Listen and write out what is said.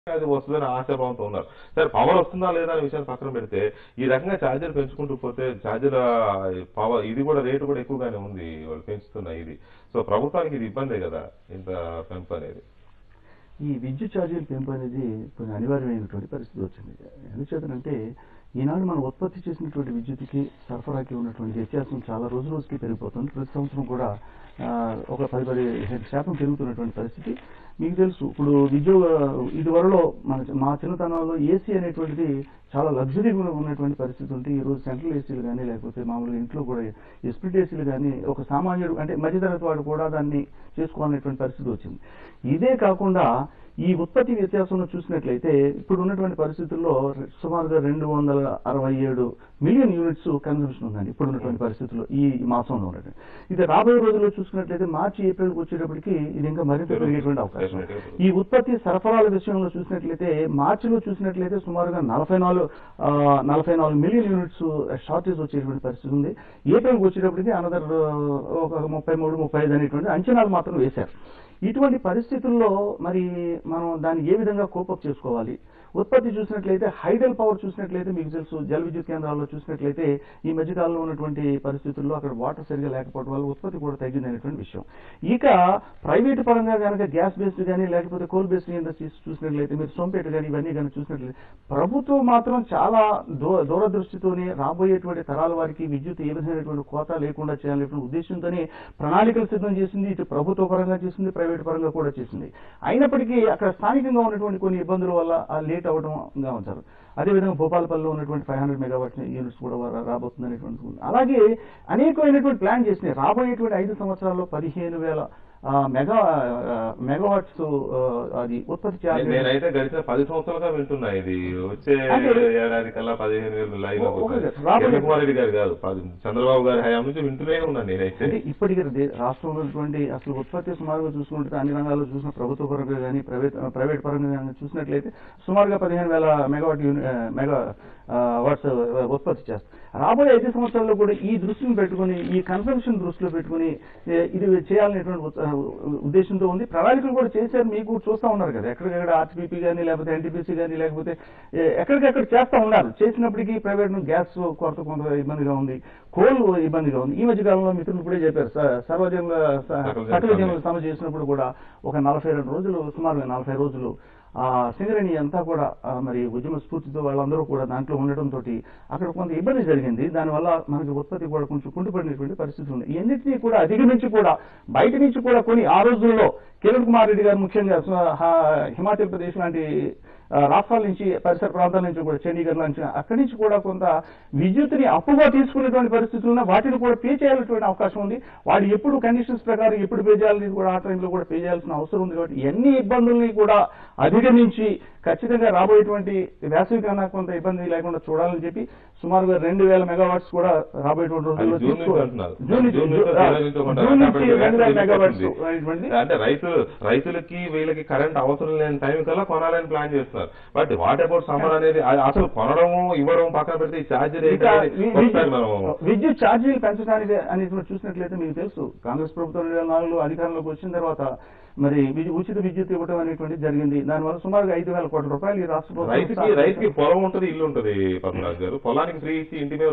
అది వస్తుందని ఆశాభావంతో ఉన్నారు సరే పవర్ వస్తుందా లేదా అనే విషయాన్ని పక్కన పెడితే ఈ రకంగా ఛార్జర్ పెంచుకుంటూ పోతే ఛార్జర్ పవర్ ఇది కూడా రేటు కూడా ఎక్కువగానే ఉంది వాళ్ళు పెంచుతున్న ఇది సో ప్రభుత్వానికి ఇది ఇబ్బందే కదా ఇంత పెంపు అనేది ఈ విద్యుత్ ఛార్జీల పెంపు అనేది కొంచెం అనివార్యమైనటువంటి పరిస్థితి వచ్చింది ఎందుచేతనంటే ఈనాడు మనం ఉత్పత్తి చేసినటువంటి విద్యుత్కి సరఫరాకి ఉన్నటువంటి వ్యత్యాసం చాలా రోజు రోజుకి పెరిగిపోతుంది ప్రతి సంవత్సరం కూడా ఆ, ఒక పది పది శాతం పెరుగుతున్నటువంటి పరిస్థితి మీకు తెలుసు ఇప్పుడు విద్యుత్ ఇదివరలో మన మా చిన్నతనంలో ఏసీ అనేటువంటిది చాలా లగ్జరీ ఉన్నటువంటి పరిస్థితి ఉంటే ఈ రోజు సెంట్రల్ ఏసీలు కానీ లేకపోతే మామూలుగా ఇంట్లో కూడా ఈ స్ప్లిట్ ఏసీలు కానీ ఒక సామాన్యుడు అంటే మధ్యతరగతి వాడు కూడా దాన్ని చేసుకోవాలనేటువంటి పరిస్థితి వచ్చింది ఇదే కాకుండా ఈ ఉత్పత్తి వ్యత్యాసంలో చూసినట్లయితే ఇప్పుడు ఉన్నటువంటి పరిస్థితుల్లో సుమారుగా రెండు వందల అరవై ఏడు మిలియన్ యూనిట్స్ కన్సంప్షన్ ఉందండి ఇప్పుడు ఉన్నటువంటి పరిస్థితుల్లో ఈ మాసంలో ఉన్నటువంటి ఇది రాబోయే రోజుల్లో చూసుకున్నట్లయితే మార్చి ఏప్రిల్కి వచ్చేటప్పటికి ఇది ఇంకా మరింత పెరిగేటువంటి అవకాశం ఉంది. ఈ ఉత్పత్తి సరఫరాల విషయంలో చూసినట్లయితే మార్చిలో చూసినట్లయితే సుమారుగా నలభై నాలుగు ఆ, నలభై నాలుగు మిలియన్ యూనిట్స్ షార్టేజ్ వచ్చేటువంటి పరిస్థితి ఉంది ఏప్రిల్కి వచ్చేటప్పటికి అనదర్ ఒక ముప్పై మూడు ముప్పై ఐదు అనేటువంటి అంచనాలు మాత్రం వేశారు ఇటువంటి పరిస్థితుల్లో మరి మనం దాన్ని ఏ విధంగా కోపప్ చేసుకోవాలి ఉత్పత్తి చూసినట్లయితే హైడల్ పవర్ చూసినట్లయితే మీకు తెలుసు జల విద్యుత్ కేంద్రాల్లో చూసినట్లయితే ఈ మధ్యకాలంలో ఉన్నటువంటి పరిస్థితుల్లో అక్కడ వాటర్ సరిగా లేకపోవడం వల్ల ఉత్పత్తి కూడా తగ్గింది అనేటువంటి విషయం ఇక ప్రైవేట్ పరంగా కనుక గ్యాస్ బేస్డ్ కానీ లేకపోతే కోల్ బేస్డ్ ఇండస్ట్రీస్ చూసినట్లయితే మీరు సోంపేట కానీ ఇవన్నీ కానీ చూసినట్లయితే ప్రభుత్వం మాత్రం చాలా దూ దూరదృష్టితోనే రాబోయేటువంటి తరాల వారికి విద్యుత్ ఏ విధమైనటువంటి కోత లేకుండా చేయాలనేటువంటి ఉద్దేశంతోనే ప్రణాళికలు సిద్ధం చేసింది ఇటు ప్రభుత్వ పరంగా చేసింది ప్రైవేట్ పరంగా కూడా చేసింది అయినప్పటికీ అక్కడ స్థానికంగా ఉన్నటువంటి కొన్ని ఇబ్బందుల వల్ల ఆ లేట్ అవ్వడం గమనించారు అదేవిధంగా భోపాలపల్లిలో ఉన్నటువంటి ఫైవ్ హండ్రెడ్ మెగావాట్ యూనిట్స్ కూడా రా- రాబోతుంది అనేటువంటి ఉంది. అలాగే అనేకమైనటువంటి ప్లాన్ చేసినాయి రాబోయేటువంటి ఐదు సంవత్సరాల్లో పదిహేను వేల ఆ, మెగా ఆ, మెగావాట్స్ ఆ, అది ఉత్పత్తి చేయాలి నేనైతే గడిచిన పది సంవత్సరాలుగా వింటున్నా ఇది వచ్చే అంటే- ఏడాది కల్లా పదిహేను వేలు లైవ్ ఓ- ఓకే సార్. రాబోయే- కుమార్ రెడ్డి గారు కాదు పది- చంద్రబాబు గారి హయాం నుంచి వింటూనే ఉన్నాను నేనైతే అంటే ఇప్పటికీ దే- రాష్ట్రంలో ఉన్నటువంటి అసలు ఉత్పత్తి సుమారుగా చూసుకుంటే అన్ని రంగాల్లో చూసిన ప్రభుత్వ పరంగా కానీ ప్రైవేట్ ప్రైవేట్ పరంగా కానీ చూసినట్లయితే సుమారుగా పదిహేను వేల మెగావాట్ యూని- ఆ, మెగా ఆ, వాట్స్ ఆ, ఉత్పత్తి చేస్తారు రాబోయే ఐదు సంవత్సరాల్లో కూడా ఈ దృష్టిని పెట్టుకుని ఈ కన్సంప్షన్ దృష్టిలో పెట్టుకుని ఏ, ఇది చేయాలనేటువంటి ఉత్స- ఉద్దేశంతో ఉంది ప్రణాళికలు కూడా చేశారు మీకు చూస్తూ ఉన్నారు కదా ఎక్కడికెక్కడ ఆర్టీపీ కానీ లేకపోతే ఎన్టీపీసీ కానీ లేకపోతే ఏ, ఎక్కడికెక్కడ చేస్తూ ఉన్నారు చేసినప్పటికీ ప్రైవేట్ గ్యాస్ కొరత కొంత ఇబ్బందిగా ఉంది కోల్ ఇబ్బందిగా ఉంది ఈ మధ్య కాలంలో మిత్రులు ఇప్పుడే చెప్పారు స- సర్వజనుల స- సకల సకల జనుల జనుల సమ చేసినప్పుడు కూడా ఒక నలభై రెండు రోజులు సుమారుగా నలభై రోజులు ఆ సింగరేణి అంతా కూడా ఆ, మరి ఉద్యమ స్ఫూర్తితో వాళ్ళందరూ కూడా దాంట్లో ఉండటంతో అక్కడ కొంత ఇబ్బంది జరిగింది దానివల్ల మనకి ఉత్పత్తి కూడా కొంచెం కుంటుపడినటువంటి పరిస్థితి ఉంది ఇవన్నింటినీ కూడా అధిగమించి కూడా బయట నుంచి కూడా కొన్ని ఆ రోజుల్లో కిరణ్ కుమార్ రెడ్డి గారు ముఖ్యంగా స్వ- హా- హిమాచల్ ప్రదేశ్ లాంటి ఆ, రాష్ట్రాల నుంచి పరిసర ప్రాంతాల నుంచి కూడా చండీగఢ్ నుంచి అక్కడి నుంచి కూడా కొంత విద్యుత్తుని అప్పుగా తీసుకునేటువంటి పరిస్థితులు ఉన్నాయి వాటిని కూడా పే చేయాల్సినటువంటి అవకాశం ఉంది వాడు ఎప్పుడు కండిషన్స్ ప్రకారం ఎప్పుడు పే చేయాలని కూడా ఆ టైంలో కూడా పే చేయాల్సిన అవసరం ఉంది కాబట్టి ఎన్ని ఇబ్బందుల్ని కూడా అధిగమించి ఖచ్చితంగా రాబోయేటువంటి వేసవి కన్నా కొంత ఇబ్బంది లేకుండా చూడాలని చెప్పి సుమారుగా రెండు వేల మెగావాట్స్ కూడా రాబోయేటువంటి రోజుల్లో అది జూన్ నుంచి తీసుకో- అంటున్నారు. జూన్ నుంచి జూన్ నుంచి ఆ, జూలై నుంచి ఒకటి జూన్ నుంచి అప్పటికి రెండు వేల వేసవి మెగావాట్స్ వస్తుంది. అనేటువంటిది అంటే రైతులు రైతులకి వీళ్ళకి కరెంట్ అవసరం లేని టైం కల్లా కొనాలని ప్లాన్ చేస్తున్నారు బట్ వాట్ అబౌట్ సమ్మర్ అనేది అది అసలు కొనడము ఇవ్వడం పక్కన పెడితే ఈ ఛార్జర్ ఇంకా వి- ఒకసారి మనం విద్యుత్ విద్యుత్ ఛార్జీలు పెంచడానికి అనేది చూసినట్లయితే మీకు తెలుసు కాంగ్రెస్ ప్రభుత్వం రెండు వేల నాలుగులో అధికారంలోకి వచ్చిన తర్వాత మరి విద్యు- ఉచిత విద్యుత్ ఇవ్వడం అనేటువంటిది జరిగింది దానివల్ల సుమారుగా ఐదు వేల కోట్ల రూపాయలు ఈ రాష్ట్ర ప్రభుత్వం రైతుకి రైతుకి పొలం ఉంటది ఇల్లు ఉంటది పద్మరాజు గారు పొలానికి ఫ్రీ ఇచ్చి ఇంటి మీద